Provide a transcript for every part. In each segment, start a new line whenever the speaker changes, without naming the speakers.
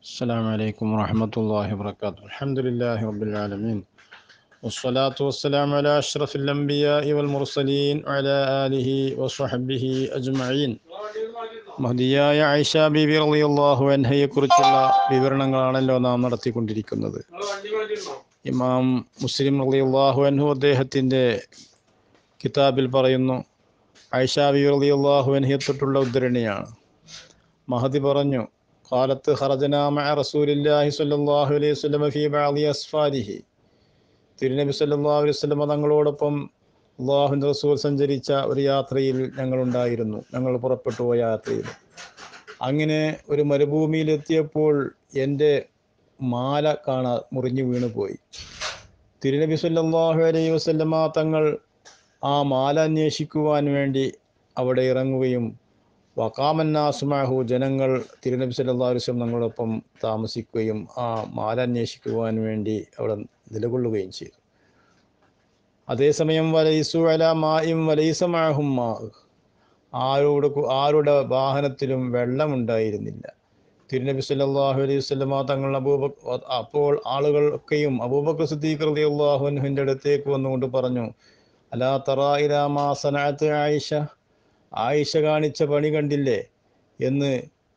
السلام عليكم ورحمة الله وبركاته الحمد لله رب العالمين والصلاة والسلام على أشرف الأنبياء والمرسلين وعلى آله وصحبه أجمعين മഹദിയായ ഐഷ ബിബി റളിയല്ലാഹു അൻഹയെക്കുറിച്ചുള്ള വിവരണങ്ങളാണല്ലോ നാം നടത്തിക്കൊണ്ടിരിക്കുന്നത് ഇമാം മുസ്ലിം റളിയല്ലാഹു അൻഹു അദ്ദേഹത്തിൻ്റെ കിതാബിൽ പറയുന്നു ഐഷ ബിബി റളിയല്ലാഹു അൻഹയെ തൊട്ടുള്ള ഉദ്ധരണിയാണ് മഹദി പറഞ്ഞു കാലത്ത് ഹറജനാമ റസൂലില്ലാഹി സ്വല്ലല്ലാഹു അലൈഹി വസല്ലം ഫീ ബഅദി അസ്ഫാരിഹി തിരുനബി സല്ലല്ലാഹു അലൈഹി വസല്ലം തങ്ങളോടൊപ്പം അള്ളാഹുവിൻ്റെ റസൂൽ സഞ്ചരിച്ച ഒരു യാത്രയിൽ ഞങ്ങളുണ്ടായിരുന്നു ഞങ്ങൾ പുറപ്പെട്ടു പോയ യാത്രയിൽ അങ്ങനെ ഒരു മരുഭൂമിയിലെത്തിയപ്പോൾ എൻ്റെ മാല കാണാ മുറിഞ്ഞു വീണു പോയി തിരുനബി സല്ലല്ലാഹു അലൈഹി വസല്ലമ തങ്ങൾ ആ മാല അന്വേഷിക്കുവാൻ വേണ്ടി അവിടെ ഇറങ്ങുകയും വക്കാമന്നാസുമാഹു ജനങ്ങൾ തിരുനബി സല്ലല്ലാഹു അലൈഹി വസല്ലം തങ്ങളോടൊപ്പം താമസിക്കുകയും ആ മാല അന്വേഷിക്കുവാൻ വേണ്ടി അവിടെ നിലകൊള്ളുകയും ചെയ്തു അതേസമയം വലൈസു അല മായും വലൈസമാഹും മാ ആരോട് ആരുടെ വാഹനത്തിലും വെള്ളമുണ്ടായിരുന്നില്ല തിരുനബി സല്ലല്ലാഹു അലൈഹി വസല്ലമ തങ്ങൾ അബൂബ അപ്പോൾ ആളുകളൊക്കെയും അബൂബക്കർ സിദ്ദീഖ് റളിയല്ലാഹു അൻഹുവിൻ്റെ അടുത്തേക്ക് വന്നുകൊണ്ട് പറഞ്ഞു അലാ തറാ ഇലാ മാ സനഅത്ത് ആയിഷ ആയിഷ കാണിച്ച പണി കണ്ടില്ലേ എന്ന്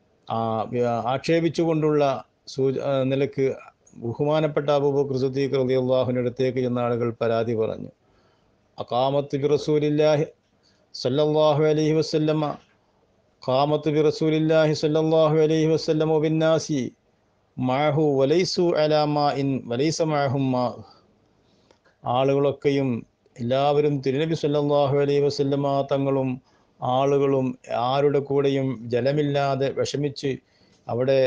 ആക്ഷേപിച്ചുകൊണ്ടുള്ള സൂച നിലക്ക് ബഹുമാനപ്പെട്ട അബൂബക്കർ സിദ്ദീഖ് റളിയല്ലാഹുവിൻ്റെ അടുത്തേക്ക് ചെന്ന ആളുകൾ പരാതി പറഞ്ഞു അക്കാമത്ത് ബി റസൂലില്ലാഹി സല്ലല്ലാഹു അലൈഹി വസല്ലമ ഖാമത്ത് ബി റസൂലില്ലാഹി സല്ലല്ലാഹു അലൈഹി വസല്ലമ ബിന്നാസി മാഹു വലൈസു അലാ മാഇൻ വലൈസ മാഹും മാ ആളുകളൊക്കെയും എല്ലാവരും തിരുനബി സല്ലല്ലാഹു അലൈഹി വസല്ലമ തങ്ങളും ആളുകളും ആരുടെ കൂടെയും ജലമില്ലാതെ വിഷമിച്ച് അവിടെ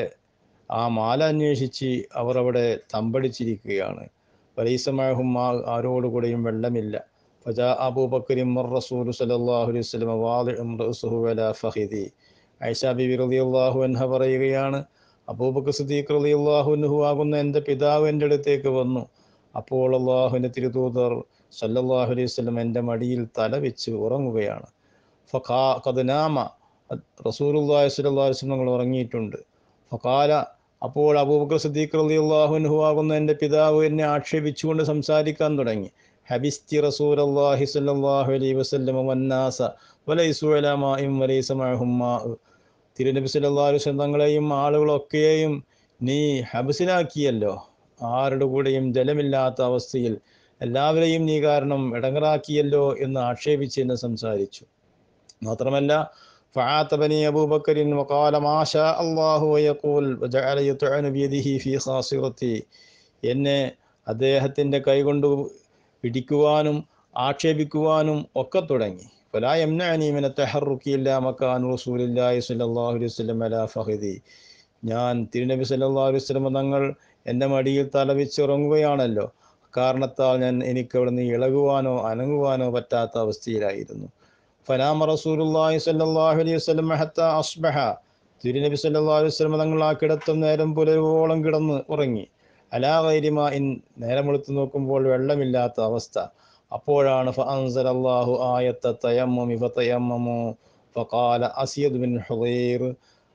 ആ മാല അന്വേഷിച്ച് അവർ അവിടെ തമ്പടിച്ചിരിക്കുകയാണ് വലൈസമാഹും ആരോടുകൂടെയും വെള്ളമില്ല ഫജാ അബൂബക്കറിം റസൂൽ സല്ലല്ലാഹു അലൈഹി വസല്ലം വാദിഉം റഅസുഹു അലാ ഫഖിദി ഐഷ ബിബി റളിയല്ലാഹു അൻഹ പറയുകയാണ് അബൂബക്കർ സിദ്ദീഖ് റളിയല്ലാഹു അൻഹു ആകുന്ന എൻ്റെ പിതാവ് എൻ്റെ അടുത്തേക്ക് വന്നു അപ്പോൾ അള്ളാഹുവിൻ്റെ തിരുതൂതർ സല്ലല്ലാഹു അലൈഹി വസല്ലം എൻ്റെ മടിയിൽ തല വെച്ച് ഉറങ്ങുകയാണ് ഫഖാ ഖദ്നാമ റസൂലുള്ളാഹി സ്വല്ലല്ലാഹു അലൈഹി വസല്ലം ഉറങ്ങിയിട്ടുണ്ട് ഫഖാല അപ്പോൾ അബൂബക്കർ സിദ്ദീഖ് റളിയല്ലാഹു അൻഹു ആകുന്ന എൻ്റെ പിതാവ് എന്നെ ആക്ഷേപിച്ചുകൊണ്ട് സംസാരിക്കാൻ തുടങ്ങി ഹബിസ്തി റസൂലല്ലാഹി സ്വല്ലല്ലാഹു അലൈഹി വസല്ലം വന്നാസ വലൈസു അലാ മാഇൻ വലൈസ മഅഹും മാ തിരുനബി സല്ലല്ലാഹു അലൈഹി വസല്ലം തങ്ങളെയും ആളുകളൊക്കെയും നീ ഹബസിലാക്കിയല്ലോ ആരുടെ കൂടെയും ജലമില്ലാത്ത അവസ്ഥയിൽ എല്ലാവരെയും നീ കാരണം ഇടങ്ങറാക്കിയല്ലോ എന്ന് ആക്ഷേപിച്ച് എന്നെ സംസാരിച്ചു മാത്രമല്ല فعاتبني أبو بكر وقال ما شاء الله ويقول وجعل يطعن بيده في خاصرتي എന്നെ അദ്ദേഹത്തിൻ്റെ കൈകൊണ്ട് പിടിക്കുവാനും ആക്ഷേപിക്കുവാനും ഒക്കെ തുടങ്ങി فلا يمنعني من التحرك إلا مكان رسول الله صلى الله عليه وسلم على فخذي ഞാൻ തിരുനബി സല്ലല്ലാഹു അലൈഹി വസല്ലം തങ്ങൾ എൻ്റെ മടിയിൽ തലവെച്ചിറങ്ങുകയാണല്ലോ കാരണത്താൽ ഞാൻ എനിക്ക് അവിടെ നിന്ന് ഇളകുവാനോ അനങ്ങുവാനോ പറ്റാത്ത അവസ്ഥയിലായിരുന്നു ഫനാമ റസൂലുള്ളാഹി സ്വല്ലല്ലാഹു അലൈഹി വസല്ലം ഹത്താ അസ്ബഹ തിരുനബി സല്ലല്ലാഹു അലൈഹി വസല്ലം തങ്ങൾ ആ കിടത്തും നേരം പുലരുവോളം കിടന്ന് ഉറങ്ങി അലാ ഗൈരിമ ഇൻ നേരം വെളുത്ത് നോക്കുമ്പോൾ വെള്ളമില്ലാത്ത അവസ്ഥ അപ്പോഴാണ് ഫഅൻസല അല്ലാഹു ആയത്ത തയമ്മുമി ഫതയമ്മമു ഫഖാല അസിയദ് ബിൻ ഹുദൈർ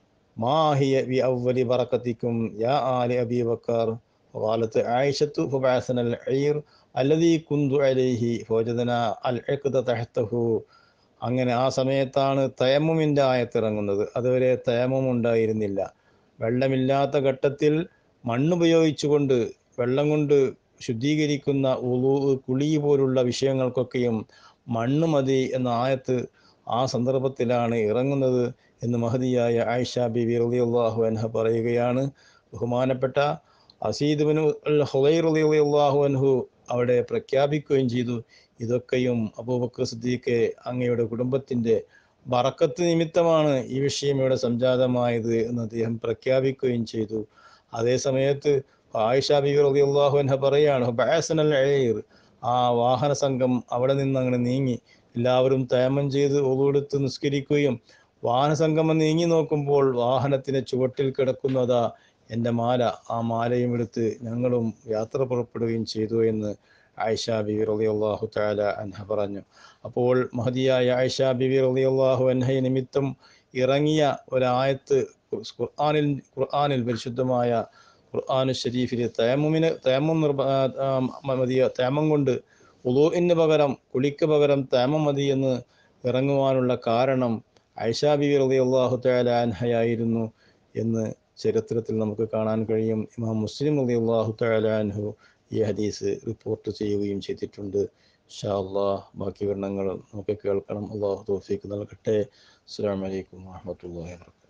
മാ ഹിയ ബി അവലി ബറകതിക്കും യാ ആലി അബി ബക്കർ فقالت عائشة فبعثنا العير الذي كنت عليه فوجدنا العقد تحته അങ്ങനെ ആ സമയത്താണ് തയമ്മുമിൻ്റെ ആയത്തിറങ്ങുന്നത് അതുവരെ തയമ്മും ഉണ്ടായിരുന്നില്ല വെള്ളമില്ലാത്ത ഘട്ടത്തിൽ മണ്ണുപയോഗിച്ചുകൊണ്ട് വെള്ളം കൊണ്ട് ശുദ്ധീകരിക്കുന്ന ഉളു കുളി പോലുള്ള വിഷയങ്ങൾക്കൊക്കെയും മണ്ണ് മതി എന്ന ആയത്ത് ആ സന്ദർഭത്തിലാണ് ഇറങ്ങുന്നത് എന്ന് മഹതിയായ ആയിഷ ബിബി റളിയല്ലാഹു അൻഹ പറയുകയാണ് ബഹുമാനപ്പെട്ട അസീദ് ബിൻ ഹുദൈർ റളിയല്ലാഹു അൻഹു അവിടെ പ്രഖ്യാപിക്കുകയും ചെയ്തു ഇതൊക്കെയും അബൂബക്കർ സിദ്ദീഖ് അങ്ങയുടെ കുടുംബത്തിൻ്റെ ബറക്കത്ത് നിമിത്തമാണ് ഈ വിഷയം ഇവിടെ സംജാതമായത് എന്ന് അദ്ദേഹം പ്രഖ്യാപിക്കുകയും ചെയ്തു അതേ സമയത്ത് ആയിഷ ബിബി റളിയല്ലാഹു അൻഹ പറയാണ് ബഅസനൽ അയർ ആ വാഹന സംഘം അവിടെ നിന്ന് അങ്ങനെ നീങ്ങി എല്ലാവരും തയമം ചെയ്ത് ഒതുകൊടുത്ത് നിസ്കരിക്കുകയും വാഹന സംഗമം നീങ്ങി നോക്കുമ്പോൾ വാഹനത്തിന് ചുവട്ടിൽ കിടക്കുന്നതാ എൻ്റെ മാല ആ മാലയും എടുത്ത് ഞങ്ങളും യാത്ര പുറപ്പെടുകയും ചെയ്തു എന്ന് ആയിഷ ബിബി റളിയല്ലാഹു തആല അൻഹ പറഞ്ഞു അപ്പോൾ മഹദിയായ ആയിഷ ബിബി റളിയല്ലാഹു അൻഹ നിമിത്തം ഇറങ്ങിയ ഒരായത്ത് ഖുർആനിൽ ഖുർആനിൽ പരിശുദ്ധമായ ഖുർആാനു ഷരീഫിൽ തേമുമിന് തേമം നിർബ മതിയ തേമം കൊണ്ട് ഉദൂഇന് പകരം കുളിക്ക് പകരം തേമം മതി എന്ന് ഇറങ്ങുവാനുള്ള കാരണം ഐഷാ ബിബി റളി അള്ളാഹു തയാലാൻഹയായിരുന്നു എന്ന് ചരിത്രത്തിൽ നമുക്ക് കാണാൻ കഴിയും ഇമാം മുസ്ലിം റളി അള്ളാഹു തയാലാൻഹു ഈ ഹദീസ് റിപ്പോർട്ട് ചെയ്യുകയും ചെയ്തിട്ടുണ്ട് ഷാ അള്ളാഹ് ബാക്കി വർണ്ണങ്ങൾ നമുക്ക് കേൾക്കണം അള്ളാഹു തോഫീക്ക് നൽകട്ടെ അസ്സാം വലൈക്കും വാഹമത്തല്ലാ വാബർക്കാത്തു